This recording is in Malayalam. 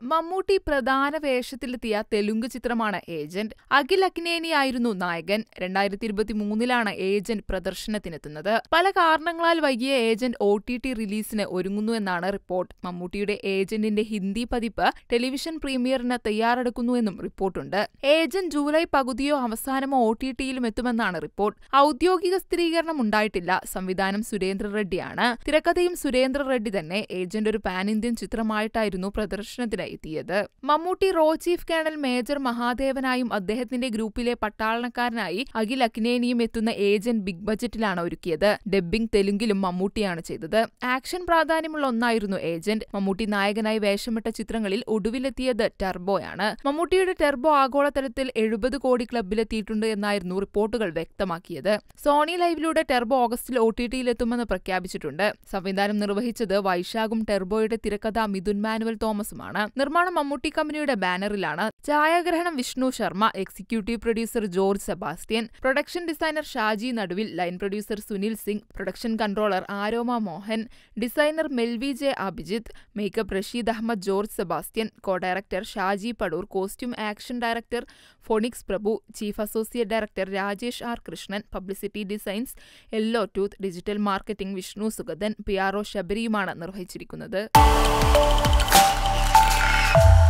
മമ്മൂട്ടി പ്രധാന വേഷത്തിലെത്തിയ തെലുങ്ക് ചിത്രമാണ് ഏജന്റ് അഖിൽ അക്നേനി ആയിരുന്നു നായകൻ രണ്ടായിരത്തി ഇരുപത്തി മൂന്നിലാണ് ഏജന്റ് പ്രദർശനത്തിനെത്തുന്നത് പല കാരണങ്ങളാൽ വൈകിയ ഏജന്റ് ഒ ടി ടി റിലീസിന് ഒരുങ്ങുന്നു എന്നാണ് റിപ്പോർട്ട് മമ്മൂട്ടിയുടെ ഏജന്റിന്റെ ഹിന്ദി പതിപ്പ് ടെലിവിഷൻ പ്രീമിയറിന് തയ്യാറെടുക്കുന്നുവെന്നും റിപ്പോർട്ടുണ്ട് ഏജന്റ് ജൂലൈ പകുതിയോ അവസാനമോ ഒ ടി ടിയിലും എത്തുമെന്നാണ് റിപ്പോർട്ട് ഔദ്യോഗിക സ്ഥിരീകരണം ഉണ്ടായിട്ടില്ല സംവിധാനം സുരേന്ദ്ര റെഡ്ഡിയാണ് തിരക്കഥയും സുരേന്ദ്ര റെഡ്ഡി തന്നെ ഏജന്റ് ഒരു പാൻ ഇന്ത്യൻ ചിത്രമായിട്ടായിരുന്നു പ്രദർശനത്തിന് എത്തിയത് മമ്മൂട്ടി റോ ചീഫ് കേണൽ മേജർ മഹാദേവനായും അദ്ദേഹത്തിന്റെ ഗ്രൂപ്പിലെ പട്ടാളക്കാരനായി അഖിൽ അക്നേനിയും എത്തുന്ന ഏജന്റ് ബിഗ് ബജറ്റിലാണ് ഒരുക്കിയത് ഡബ്ബിംഗ് തെലുങ്കിലും മമ്മൂട്ടിയാണ് ചെയ്തത് ആക്ഷൻ പ്രാധാന്യമുള്ള ഒന്നായിരുന്നു ഏജന്റ് മമ്മൂട്ടി നായകനായി വേഷമിട്ട ചിത്രങ്ങളിൽ ഒടുവിലെത്തിയത് ടെർബോയാണ് മമ്മൂട്ടിയുടെ ടെർബോ ആഗോളതലത്തിൽ എഴുപത് കോടി ക്ലബിലെത്തിയിട്ടുണ്ട് എന്നായിരുന്നു റിപ്പോർട്ടുകൾ വ്യക്തമാക്കിയത് സോണി ലൈവിലൂടെ ടെർബോ ഓഗസ്റ്റിൽ ഒ ടി ടിയിലെത്തുമെന്ന് പ്രഖ്യാപിച്ചിട്ടുണ്ട് സംവിധാനം നിർവഹിച്ചത് വൈശാഖും ടെർബോയുടെ തിരക്കഥ മിഥുൻ മാനുവൽ തോമസുമാണ് നിർമ്മാണം മമ്മൂട്ടി കമ്പനിയുടെ ബാനറിലാണ് ഛായാഗ്രഹണം Vishnu Sharma executive producer George Sebastian production designer Shaji Naduvil line producer Sunil Singh production controller Aroma Mohan designer Melvy J Abhijith makeup Rasheed Ahammed George Sebastian co director Shaji Padoor costume action director Phoenix Prabhu chief associate director Rajesh R Krishnan publicity designs Yellow Tooth digital marketing Vishnu Sugathan P R O ശബരിയുമാണ് നിർവഹിച്ചിരിക്കുന്നത്